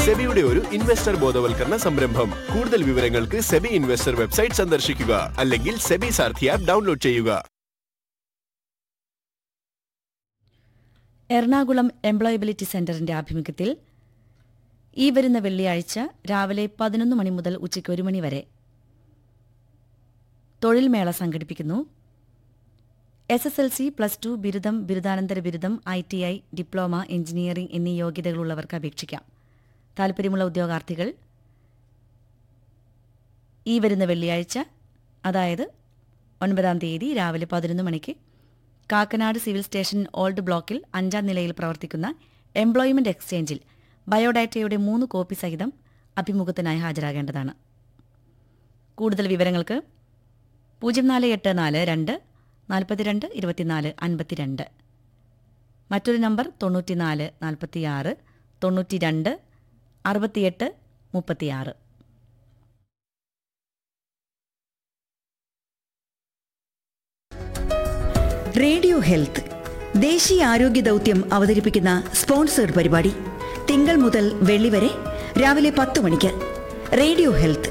സെബിയുടെ ഒരു ഇൻവെസ്റ്റർ ബോധവൽക്കരണ സംരംഭം കൂടുതൽ വിവരങ്ങൾക്ക് സെബി ഇൻവെസ്റ്റർ വെബ്സൈറ്റ് സന്ദർശിക്കുക അല്ലെങ്കിൽ സെബി സാർഥി ആപ്പ് ഡൗൺലോഡ് ചെയ്യുക എറണാകുളം എംപ്ലോയബിലിറ്റി സെന്ററിന്റെ ആഭിമുഖ്യത്തിൽ ഈ വരുന്ന വെള്ളിയാഴ്ച രാവിലെ പതിനൊന്ന് മണി മുതൽ ഉച്ചയ്ക്ക് ഒരു മണി വരെ തൊഴിൽ മേള സംഘടിപ്പിക്കുന്നു S S L C plus two ബിരുദം ബിരുദാനന്തര ബിരുദം I T I diploma engineering എന്നീ യോഗ്യതകളുള്ളവർക്ക് അപേക്ഷിക്കാം താൽപ്പര്യമുള്ള ഉദ്യോഗാർത്ഥികൾ ഈ വരുന്ന വെള്ളിയാഴ്ച അതായത് ഒൻപതാം തീയതി രാവിലെ പതിനൊന്ന് മണിക്ക് കാക്കനാട് സിവിൽ സ്റ്റേഷൻ ഓൾഡ് ബ്ലോക്കിൽ അഞ്ചാം നിലയിൽ പ്രവർത്തിക്കുന്ന എംപ്ലോയ്മെന്റ് എക്സ്ചേഞ്ചിൽ ബയോഡാറ്റയുടെ മൂന്ന് കോപ്പി സഹിതം അഭിമുഖത്തിനായി ഹാജരാകേണ്ടതാണ് കൂടുതൽ വിവരങ്ങൾക്ക് പൂജ്യം നാല് എട്ട് നാല് രണ്ട് നാൽപ്പത്തിരണ്ട് ഇരുപത്തിനാല് അൻപത്തിരണ്ട് മറ്റൊരു നമ്പർ തൊണ്ണൂറ്റിനാല് നാൽപ്പത്തിയാറ് തൊണ്ണൂറ്റിരണ്ട് അറുപത്തിയെട്ട് മുപ്പത്തിയാറ് റേഡിയോ ഹെൽത്ത് ദേശീയ ആരോഗ്യ ദൗത്യം അവതരിപ്പിക്കുന്ന സ്പോൺസേഡ് പരിപാടി തിങ്കൾ മുതൽ വെള്ളി വരെ രാവിലെ പത്ത് മണിക്ക് റേഡിയോ ഹെൽത്ത്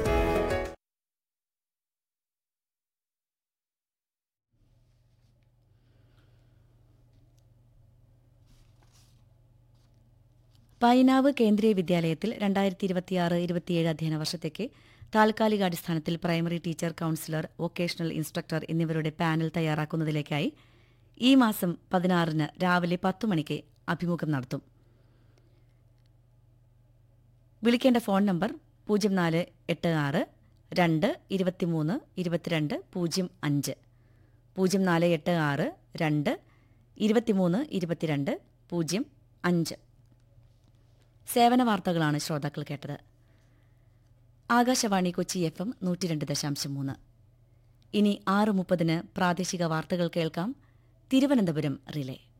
പൈനാവ് കേന്ദ്രീയ വിദ്യാലയത്തിൽ രണ്ടായിരത്തി ഇരുപത്തിയാറ് ഇരുപത്തിയേഴ് അധ്യയന വർഷത്തേക്ക് താൽക്കാലികാടിസ്ഥാനത്തിൽ primary teacher counsellor vocational instructor എന്നിവരുടെ പാനൽ തയ്യാറാക്കുന്നതിലേക്കായി ഈ മാസം പതിനാറിന് രാവിലെ പത്തു മണിക്ക് അഭിമുഖം നടത്തും വിളിക്കേണ്ട ഫോൺ നമ്പർ പൂജ്യം നാല് എട്ട് ആറ് രണ്ട് ഇരുപത്തിമൂന്ന് ഇരുപത്തിരണ്ട് പൂജ്യം അഞ്ച് പൂജ്യം നാല് എട്ട് ആറ് രണ്ട് ഇരുപത്തിമൂന്ന് ഇരുപത്തിരണ്ട് പൂജ്യം അഞ്ച് സേവന വാർത്തകളാണ് ശ്രോതാക്കൾ കേട്ടത് ആകാശവാണി കൊച്ചി എഫ് എം നൂറ്റി രണ്ട് ദശാംശം മൂന്ന് ഇനി ആറ് മുപ്പതിന് പ്രാദേശിക വാർത്തകൾ കേൾക്കാം തിരുവനന്തപുരം റിലേ